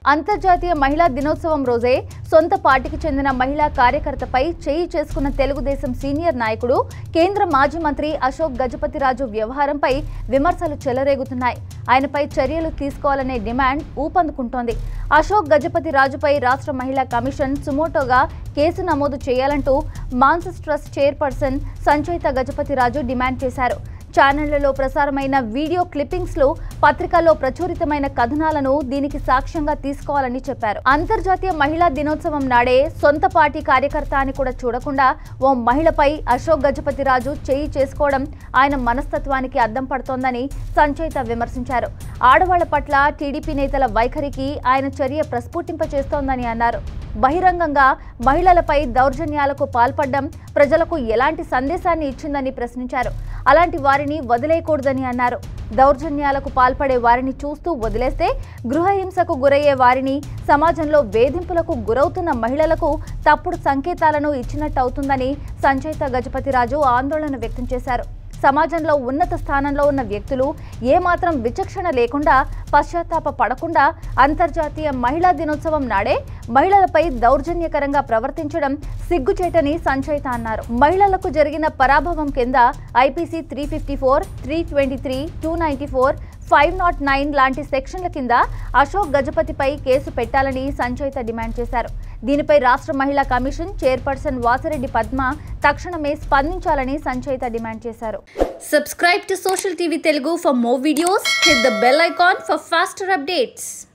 అంతర్జాతీయ మహిళా దినోత్సవం రోజే సొంత పార్టీకి చెందిన మహిళా కార్యకర్తపై చేయి చేసుకున్న తెలుగుదేశం సీనియర్ నాయకుడు కేంద్ర మాజీ మంత్రి అశోక్ గజపతిరాజు వ్యవహారంపై విమర్శలు చెలరేగుతున్నాయి ఆయనపై చర్యలు తీసుకోవాలనే డిమాండ్ ఊపందుకుంటోంది అశోక్ గజపతి రాజుపై రాష్ట్ర మహిళా కమిషన్ సుమోటోగా కేసు నమోదు చేయాలంటూ Mansas trust chairperson Sanchaita Gajapathi Raju demand చేశారు ఛానళ్లలో ప్రసారమైన వీడియో క్లిప్పింగ్స్ లో పత్రికల్లో ప్రచురితమైన కథనాలను దీనికి సాక్ష్యంగా తీసుకోవాలని చెప్పారు అంతర్జాతీయ మహిళా దినోత్సవం నాడే సొంత పార్టీ కార్యకర్త అని కూడా చూడకుండా ఓ మహిళపై అశోక్ గజపతి రాజు చేయి చేసుకోవడం ఆయన మనస్తత్వానికి అద్దం పడుతోందని సంచయిత విమర్శించారు ఆడవాళ్ల పట్ల టీడీపీ నేతల వైఖరికి ఆయన చర్య ప్రస్ఫుటింపచేస్తోందని అన్నారు బహిరంగంగా మహిళలపై దౌర్జన్యాలకు పాల్పడడం ప్రజలకు ఎలాంటి సందేశాన్ని ఇచ్చిందని ప్రశ్నించారు అలాంటి వారిని వదిలేయకూడదని అన్నారు దౌర్జన్యాలకు పాల్పడే వారిని చూస్తూ వదిలేస్తే గృహహింసకు గురయ్యే వారిని సమాజంలో వేధింపులకు గురవుతున్న మహిళలకు తప్పుడు సంకేతాలను ఇచ్చినట్టు అవుతుందని సంచయిత గజపతిరాజు ఆందోళన వ్యక్తం చేశారు సమాజంలో ఉన్నత స్థానంలో ఉన్న వ్యక్తులు ఏమాత్రం విచక్షణ లేకుండా పశ్చాత్తాప పడకుండా అంతర్జాతీయ మహిళా దినోత్సవం నాడే మహిళలపై దౌర్జన్యకరంగా ప్రవర్తించడం సిగ్గుచేటని సంచయిత అన్నారు మహిళలకు జరిగిన పరాభవం కింద IPC three fifty four three twenty three two ninety four five naught nine లాంటి సెక్షన్ల కింద అశోక్ గజపతిపై కేసు పెట్టాలని సంచయిత డిమాండ్ చేశారు దీనిపై రాష్ట్ర మహిళా కమిషన్ చైర్పర్సన్ వాసిరెడ్డి పద్మ తక్షణమే స్పందించాలని సంచయిత డిమాండ్ చేశారు subscribe to social TV Telugu for more videos hit the bell icon for faster updates